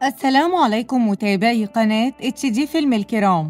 السلام عليكم متابعي قناة اتش دي فيلم الكرام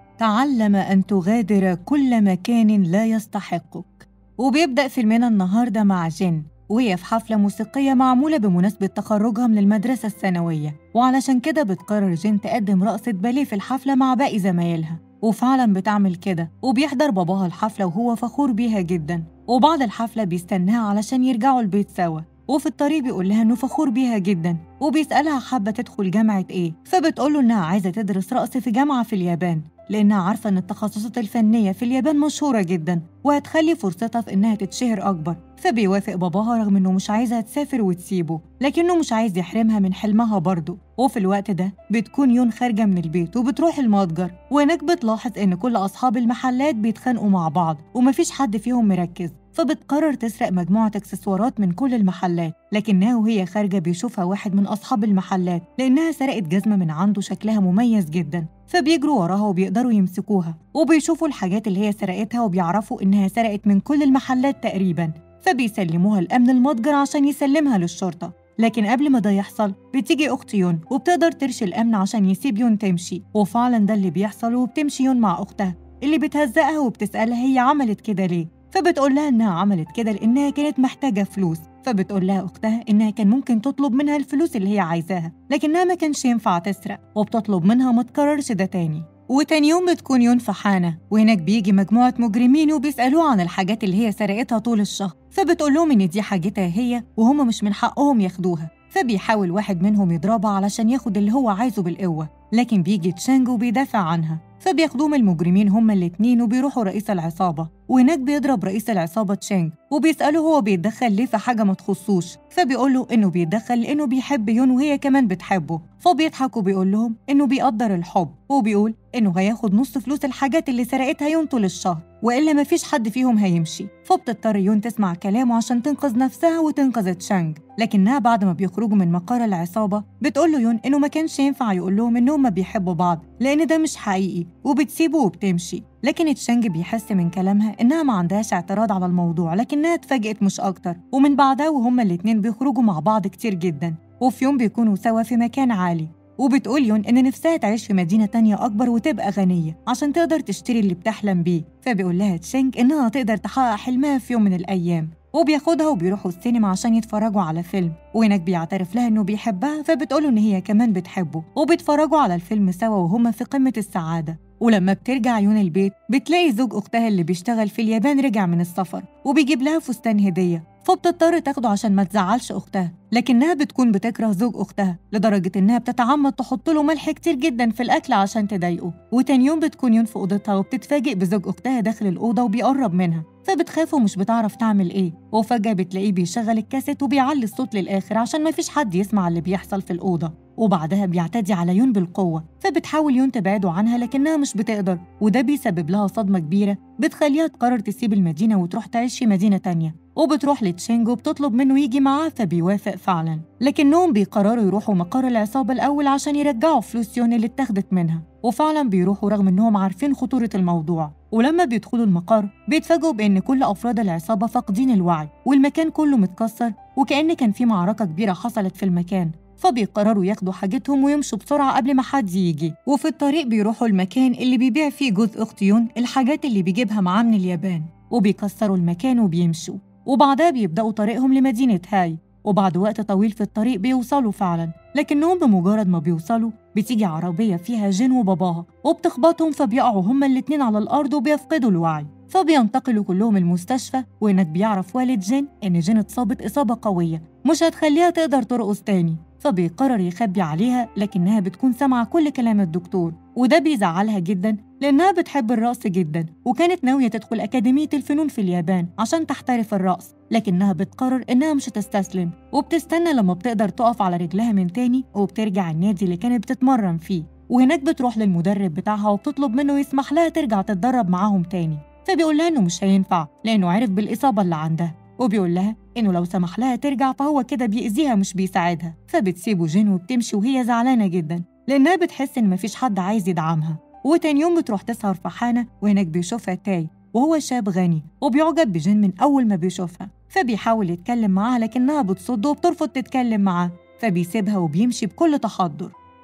تعلم أن تغادر كل مكان لا يستحقك وبيبدأ فيلمنا النهاردة مع جن وهي في حفلة موسيقية معمولة بمناسبة تخرجها من المدرسة الثانوية وعلشان كده بتقرر جين تقدم رقصة باليه في الحفلة مع باقي زمايلها وفعلا بتعمل كده وبيحضر باباها الحفلة وهو فخور بيها جدا وبعد الحفلة بيستناها علشان يرجعوا البيت سوا وفي الطريق بيقول لها انه فخور بيها جدا وبيسألها حابة تدخل جامعة ايه فبتقوله انها عايزة تدرس رقص في جامعة في اليابان لأنها عارفة إن التخصصات الفنية في اليابان مشهورة جدا وهتخلي فرصتها في إنها تتشهر أكبر فبيوافق باباها رغم إنه مش عايزها تسافر وتسيبه لكنه مش عايز يحرمها من حلمها برضه وفي الوقت ده بتكون يون خارجة من البيت وبتروح المتجر وهناك بتلاحظ إن كل أصحاب المحلات بيتخانقوا مع بعض ومفيش حد فيهم مركز فبتقرر تسرق مجموعة اكسسوارات من كل المحلات لكنها وهي خارجة بيشوفها واحد من أصحاب المحلات لأنها سرقت جزمة من عنده شكلها مميز جدا فبيجروا وراها وبيقدروا يمسكوها وبيشوفوا الحاجات اللي هي سرقتها وبيعرفوا إنها سرقت من كل المحلات تقريبا فبيسلموها لأمن المتجر عشان يسلمها للشرطة لكن قبل ما ده يحصل بتيجي أخت يون وبتقدر ترشي الأمن عشان يسيب يون تمشي وفعلا ده اللي بيحصل وبتمشي يون مع أختها اللي بتهزقها وبتسألها هي عملت كده ليه فبتقول لها إنها عملت كده لأنها كانت محتاجة فلوس فبتقول لها أختها إنها كان ممكن تطلب منها الفلوس اللي هي عايزاها لكنها ما كانش ينفع تسرق وبتطلب منها ما تكررش ده تاني وتاني يوم بتكون يون في حانة وهناك بيجي مجموعة مجرمين وبيسألوها عن الحاجات اللي هي سرقتها طول الشهر فبتقول لهم إن دي حاجتها هي وهم مش من حقهم ياخدوها فبيحاول واحد منهم يضربها علشان ياخد اللي هو عايزه بالقوة لكن بيجي تشانج وبيدافع عنها فبياخدوهم المجرمين هما الاتنين وبيروحوا رئيس العصابة وهناك بيضرب رئيس العصابة تشانج وبيسأله هو بيتدخل ليه في حاجة ما تخصوش فبيقول له إنه بيتدخل لأنه بيحب يون وهي كمان بتحبه فبيضحك وبيقول لهم إنه بيقدر الحب وبيقول إنه هياخد نص فلوس الحاجات اللي سرقتها يون طول الشهر وإلا مفيش حد فيهم هيمشي فبتضطر يون تسمع كلامه عشان تنقذ نفسها وتنقذ تشانج لكنها بعد ما بيخرجوا من مقر العصابة بتقول له يون إنه ما كانش ينفع يقول لهم إنهم ما بيحبوا بعض لأن ده مش حقيقي وبتسيبه وبتمشي لكن تشانج بيحس من كلامها إنها ما عندهاش اعتراض على الموضوع لكنها اتفاجئت مش أكتر ومن بعدها وهما الاتنين بيخرجوا مع بعض كتير جدا وفي يوم بيكونوا سوا في مكان عالي وبتقول يون إن نفسها تعيش في مدينة تانية أكبر وتبقى غنية عشان تقدر تشتري اللي بتحلم بيه فبيقول لها تشانج إنها تقدر تحقق حلمها في يوم من الأيام وبياخدها وبيروحوا السينما عشان يتفرجوا على فيلم وهناك بيعترف لها انه بيحبها فبتقوله ان هي كمان بتحبه وبيتفرجوا على الفيلم سوا وهما في قمة السعادة ولما بترجع عيون البيت بتلاقي زوج أختها اللي بيشتغل في اليابان رجع من السفر وبيجيب لها فستان هدية فبتضطر تاخده عشان ما تزعلش أختها لكنها بتكون بتكره زوج أختها لدرجة إنها بتتعمد تحط له ملح كتير جدا في الأكل عشان تضايقه وتاني يوم بتكون يون في أوضتها وبتتفاجئ بزوج أختها داخل الأوضة وبيقرب منها فبتخاف ومش بتعرف تعمل إيه وفجأة بتلاقيه بيشغل الكاسيت وبيعلي الصوت للآخر عشان ما فيش حد يسمع اللي بيحصل في الأوضة وبعدها بيعتدي على يون بالقوة فبتحاول يون تبعده عنها لكنها مش بتقدر وده بيسبب لها صدمة كبيرة بتخليها تقرر تسيب المدينة وتروح تعيش في مدينة تانية وبتروح لتشينج وبتطلب منه يجي معاها فبيوافق فعلا لكنهم بيقرروا يروحوا مقر العصابة الأول عشان يرجعوا فلوس يون اللي اتاخدت منها وفعلا بيروحوا رغم انهم عارفين خطورة الموضوع ولما بيدخلوا المقر بيتفاجئوا بان كل افراد العصابة فاقدين الوعي والمكان كله متكسر وكأن كان في معركة كبيرة حصلت في المكان فبيقرروا ياخدوا حاجتهم ويمشوا بسرعة قبل ما حد يجي وفي الطريق بيروحوا المكان اللي بيبيع فيه جوز أخت يون الحاجات اللي بيجيبها معاه من اليابان وبيكسروا المكان وبيمشوا وبعدها بيبدأوا طريقهم لمدينة هاي وبعد وقت طويل في الطريق بيوصلوا فعلا لكنهم بمجرد ما بيوصلوا بتيجي عربية فيها جين وباباها وبتخبطهم فبيقعوا هما الاتنين على الأرض وبيفقدوا الوعي فبينتقلوا كلهم المستشفى وهناك بيعرف والد جين إن جين اتصابت إصابة قوية مش هتخليها تقدر ترقص تاني فبيقرر يخبي عليها لكنها بتكون سامعة كل كلام الدكتور وده بيزعلها جدا لأنها بتحب الرقص جدا وكانت ناوية تدخل أكاديمية الفنون في اليابان عشان تحترف الرقص لكنها بتقرر إنها مش هتستسلم وبتستنى لما بتقدر تقف على رجلها من تاني وبترجع النادي اللي كانت بتتمرن فيه وهناك بتروح للمدرب بتاعها وبتطلب منه يسمح لها ترجع تتدرب معاهم تاني فبيقول لها إنه مش هينفع لأنه عرف بالإصابة اللي عندها وبيقول لها إنه لو سمح لها ترجع فهو كده بيأذيها مش بيساعدها فبتسيبه جين وبتمشي وهي زعلانة جدا لأنها بتحس إن مفيش حد عايز يدعمها وتاني يوم بتروح تسهر في حانة وهناك بيشوفها تاي وهو شاب غني وبيعجب بجين من أول ما بيشوفها فبيحاول يتكلم معاها لكنها بتصد وبترفض تتكلم معاه فبيسيبها وبيمشي بكل تحضر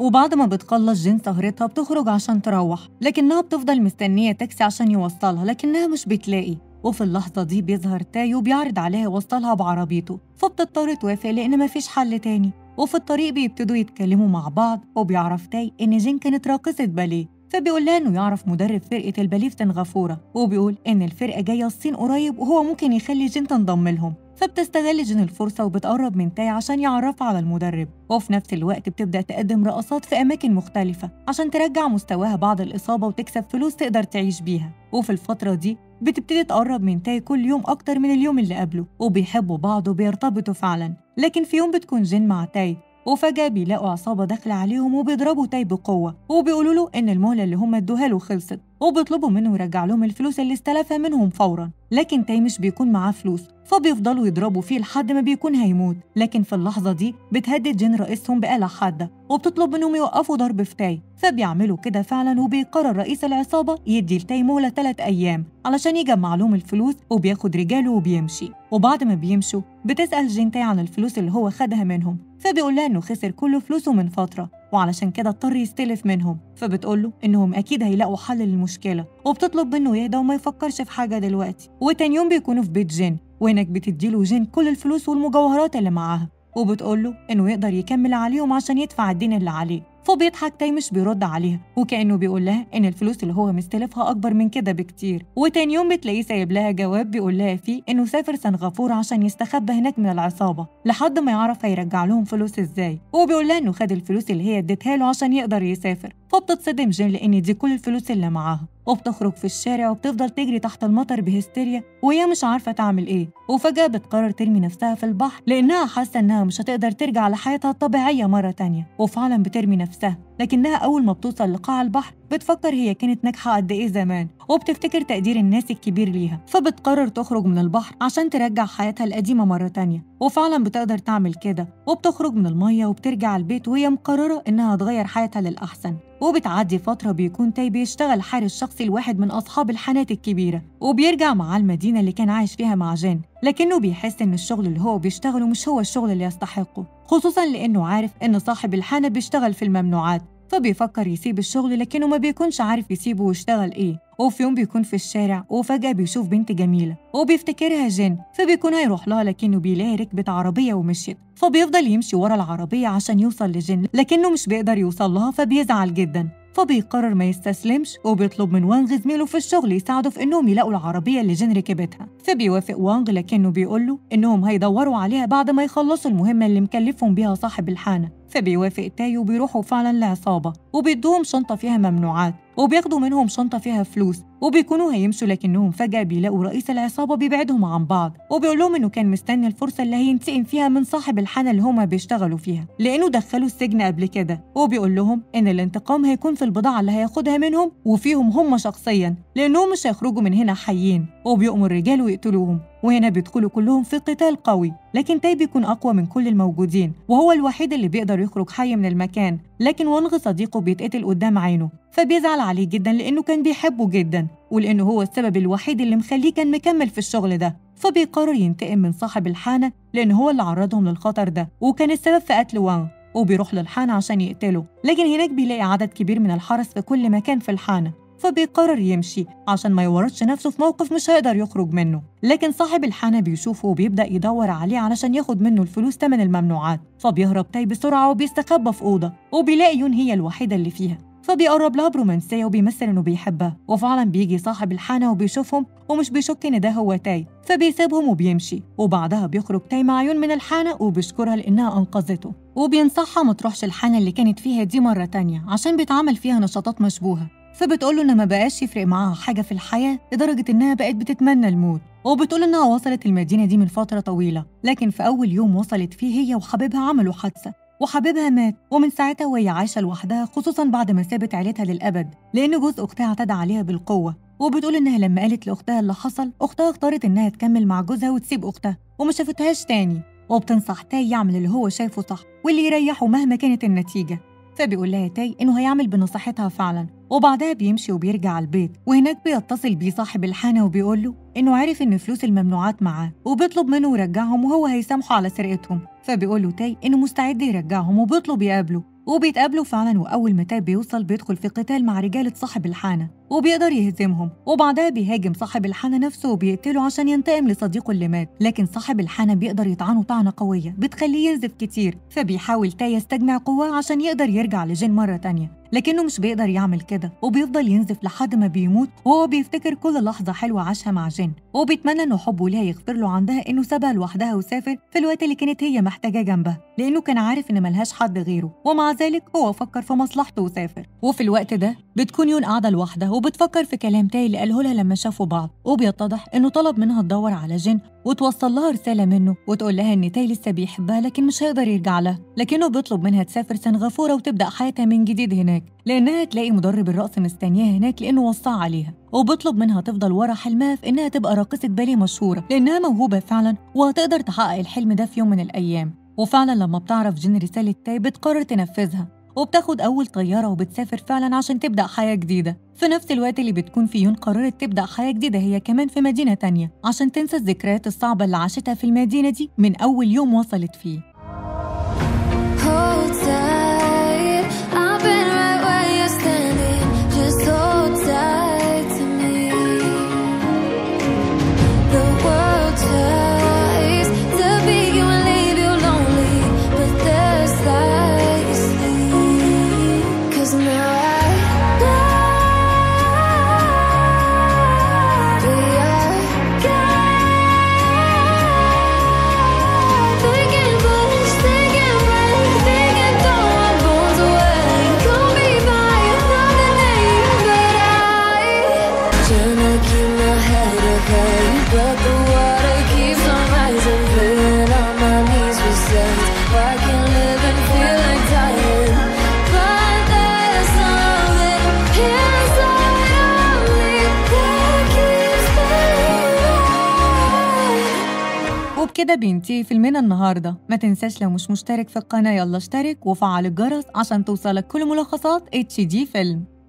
وبعد ما بتخلص جين سهرتها بتخرج عشان تروح لكنها بتفضل مستنية تاكسي عشان يوصلها لكنها مش بتلاقي وفي اللحظة دي بيظهر تاي وبيعرض عليها يوصلها بعربيته فبتضطر توافق لأن مفيش حل تاني وفي الطريق بيبتدوا يتكلموا مع بعض وبيعرف تاي إن جين كانت راقصة باليه فبيقول لها إنه يعرف مدرب فرقة الباليه في سنغافورة وبيقول إن الفرقة جاية الصين قريب وهو ممكن يخلي جين تنضم لهم فبتستغل جين الفرصة وبتقرب من تاي عشان يعرفها على المدرب وفي نفس الوقت بتبدأ تقدم رقصات في أماكن مختلفة عشان ترجع مستواها بعد الإصابة وتكسب فلوس تقدر تعيش بيها وفي الفترة دي بتبتدي تقرب من تاي كل يوم أكتر من اليوم اللي قبله وبيحبوا بعض وبيرتبطوا فعلا لكن في يوم بتكون جين مع تاي وفجأة بيلاقوا عصابة داخلة عليهم وبيضربوا تاي بقوة وبيقولوا له إن المهلة اللي هم ادوها له خلصت وبيطلبوا منه يرجع لهم الفلوس اللي استلفها منهم فورا لكن تاي مش بيكون معاه فلوس فبيفضلوا يضربوا فيه لحد ما بيكون هيموت لكن في اللحظة دي بتهدد جين رئيسهم بآلة حادة وبتطلب منهم يوقفوا ضرب في تاي فبيعملوا كده فعلا وبيقرر رئيس العصابة يدي لتاي مهلة ثلاث أيام علشان يجمع لهم الفلوس وبياخد رجاله وبيمشي وبعد ما بيمشوا بتسأل جين تاي عن الفلوس اللي هو خدها منهم فبيقول لها إنه خسر كل فلوسه من فترة وعلشان كده اضطر يستلف منهم فبتقول له إنهم أكيد هيلاقوا حل للمشكلة وبتطلب منه يهدى وما يفكرش في حاجة دلوقتي وتاني يوم بيكونوا في بيت جين وهناك بتديله جين كل الفلوس والمجوهرات اللي معاها وبتقول له إنه يقدر يكمل عليهم عشان يدفع الدين اللي عليه فبيضحك تاي مش بيرد عليها وكأنه بيقول لها إن الفلوس اللي هو مستلفها أكبر من كده بكتير وتاني يوم بتلاقيه سايب لها جواب بيقول لها فيه إنه سافر سنغافورة عشان يستخبى هناك من العصابة لحد ما يعرف هيرجع لهم فلوس إزاي وبيقول لها إنه خد الفلوس اللي هي اديتها له عشان يقدر يسافر فبتتصدم جين لأن دي كل الفلوس اللي معاها وبتخرج في الشارع وبتفضل تجري تحت المطر بهستيريا وهي مش عارفة تعمل إيه وفجأة بتقرر ترمي نفسها في البحر لأنها حاسة إنها مش هتقدر ترجع لحياتها الطبيعية مرة تانية وفعلا بترمي نفسها لكنها أول ما بتوصل لقاع البحر بتفكر هي كانت ناجحة قد إيه زمان وبتفتكر تقدير الناس الكبير ليها فبتقرر تخرج من البحر عشان ترجع حياتها القديمة مرة تانية وفعلا بتقدر تعمل كده وبتخرج من المية وبترجع البيت وهي مقررة إنها تغير حياتها للأحسن وبتعدي فترة بيكون تاي بيشتغل حارس شخصي لواحد من أصحاب الحانات الكبيرة وبيرجع معاه المدينة اللي كان عايش فيها مع جين لكنه بيحس إن الشغل اللي هو بيشتغله مش هو الشغل اللي يستحقه خصوصا لأنه عارف إن صاحب الحانة بيشتغل في الممنوعات فبيفكر يسيب الشغل لكنه ما بيكونش عارف يسيبه ويشتغل ايه وفي يوم بيكون في الشارع وفجأة بيشوف بنت جميلة وبيفتكرها جن فبيكون هيروح لها لكنه بيلاقي ركبت عربية ومشيت فبيفضل يمشي ورا العربية عشان يوصل لجن لكنه مش بيقدر يوصل لها فبيزعل جدا فبيقرر ما يستسلمش وبيطلب من وانغ زميله في الشغل يساعده في انهم يلاقوا العربيه اللي جين ركبتها فبيوافق وانغ لكنه بيقول له انهم هيدوروا عليها بعد ما يخلصوا المهمه اللي مكلفهم بيها صاحب الحانه فبيوافق تاي وبيروحوا فعلا لعصابه وبيدوهم شنطه فيها ممنوعات وبياخدوا منهم شنطه فيها فلوس وبيكونوا هيمشوا لكنهم فجأة بيلاقوا رئيس العصابة بيبعدهم عن بعض وبيقول لهم إنه كان مستني الفرصة اللي هينتقم فيها من صاحب الحانة اللي هما بيشتغلوا فيها لأنه دخلوا السجن قبل كده وبيقول لهم إن الانتقام هيكون في البضاعة اللي هياخدها منهم وفيهم هم شخصيا لأنهم مش هيخرجوا من هنا حيين وبيأمر رجاله يقتلوهم وهنا بيدخلوا كلهم في قتال قوي لكن تاي بيكون أقوى من كل الموجودين وهو الوحيد اللي بيقدر يخرج حي من المكان لكن وانغ صديقه بيتقتل قدام عينه فبيزعل عليه جدا لأنه كان بيحبه جدا ولأنه هو السبب الوحيد اللي مخليه كان مكمل في الشغل ده فبيقرر ينتقم من صاحب الحانة لأن هو اللي عرضهم للخطر ده وكان السبب في قتل وانغ وبيروح للحانة عشان يقتله لكن هناك بيلاقي عدد كبير من الحرس في كل مكان في الحانة فبيقرر يمشي عشان ما يورطش نفسه في موقف مش هيقدر يخرج منه لكن صاحب الحانة بيشوفه وبيبدأ يدور عليه علشان ياخد منه الفلوس تمن الممنوعات فبيهرب تاي بسرعة وبيستخبى في أوضة وبيلاقي يون هي الوحيدة اللي فيها فبيقرب لها برومانسية وبيمثل إنه بيحبها وفعلا بيجي صاحب الحانة وبيشوفهم ومش بيشك إن ده هو تاي فبيسيبهم وبيمشي وبعدها بيخرج تاي مع يون من الحانة وبيشكرها لإنها أنقذته وبينصحها ما تروحش الحانة اللي كانت فيها دي مرة تانية عشان بيتعمل فيها نشاطات مشبوهة فبتقول له إن ما بقاش يفرق معاها حاجة في الحياة لدرجة إنها بقت بتتمنى الموت وبتقول إنها وصلت المدينة دي من فترة طويلة لكن في أول يوم وصلت فيه هي وحبيبها عملوا حادثة وحبيبها مات ومن ساعتها وهي عايشة لوحدها خصوصا بعد ما سابت عيلتها للأبد لأن جوز أختها اعتدى عليها بالقوة وبتقول إنها لما قالت لأختها اللي حصل أختها اختارت إنها تكمل مع جوزها وتسيب أختها وما شافتهاش تاني وبتنصح تاي يعمل اللي هو شايفه صح واللي يريحه مهما كانت النتيجة فبيقول لها تاي إنه هيعمل بنصيحتها فعلا وبعدها بيمشي وبيرجع البيت وهناك بيتصل بيه صاحب الحانة وبيقول له إنه عارف إن فلوس الممنوعات معاه وبيطلب منه يرجعهم وهو هيسامحه على سرقتهم فبيقول له تاي إنه مستعد يرجعهم وبيطلب يقابله وبيتقابلوا فعلا وأول ما تاب بيوصل بيدخل في قتال مع رجالة صاحب الحانة وبيقدر يهزمهم وبعدها بيهاجم صاحب الحانة نفسه وبيقتله عشان ينتقم لصديقه اللي مات لكن صاحب الحانة بيقدر يطعنه طعنة قوية بتخليه ينزف كتير فبيحاول تاي يستجمع قواه عشان يقدر يرجع لجين مرة تانية لكنه مش بيقدر يعمل كده وبيفضل ينزف لحد ما بيموت وهو بيفتكر كل لحظة حلوة عاشها مع جين وبيتمنى إنه حبه ليها يغفر له عندها إنه سابها لوحدها وسافر في الوقت اللي كانت هي محتاجاه جنبها لأنه كان عارف إن ملهاش حد غيره ومع ذلك هو فكر في مصلحته وسافر وفي الوقت ده بتكون يون قاعدة لوحدها وبتفكر في كلام تاي اللي قاله لها لما شافوا بعض وبيتضح إنه طلب منها تدور على جين وتوصل لها رسالة منه وتقول لها إن تاي لسه بيحبها لكن مش هيقدر يرجع لها لكنه بيطلب منها تسافر سنغافورة وتبدأ حياتها من جديد هناك لأنها تلاقي مدرب الرقص مستنياها هناك لأنه وصى عليها وبيطلب منها تفضل ورا حلمها في إنها تبقى راقصة باليه مشهورة لأنها موهوبة فعلا وهتقدر تحقق الحلم ده في يوم من الأيام وفعلا لما بتعرف جين رسالة تاي بتقرر تنفذها وبتاخد أول طيارة وبتسافر فعلا عشان تبدأ حياة جديدة في نفس الوقت اللي بتكون في يون قررت تبدأ حياة جديدة هي كمان في مدينة تانية عشان تنسى الذكريات الصعبة اللي عاشتها في المدينة دي من أول يوم وصلت فيه Hold tight, I've been right where you're standing. Just hold tight to me. The world tries to beat you and leave you lonely, but there's light you sleep. 'Cause now I know we are God. They can push, they can break, they can throw our bones away. Call me by another name, but I tryna keep my head up high, but the water keeps on rising. Feeling on my knees besides, I can live and feel like dying, but there's something inside of me that keeps me alive. وبكده بينتهي فيلمنا النهاردة ما تنساش لو مش مشترك في القناة يلا اشترك وفعل الجرس عشان توصلك كل ملخصات اتش دي فيلم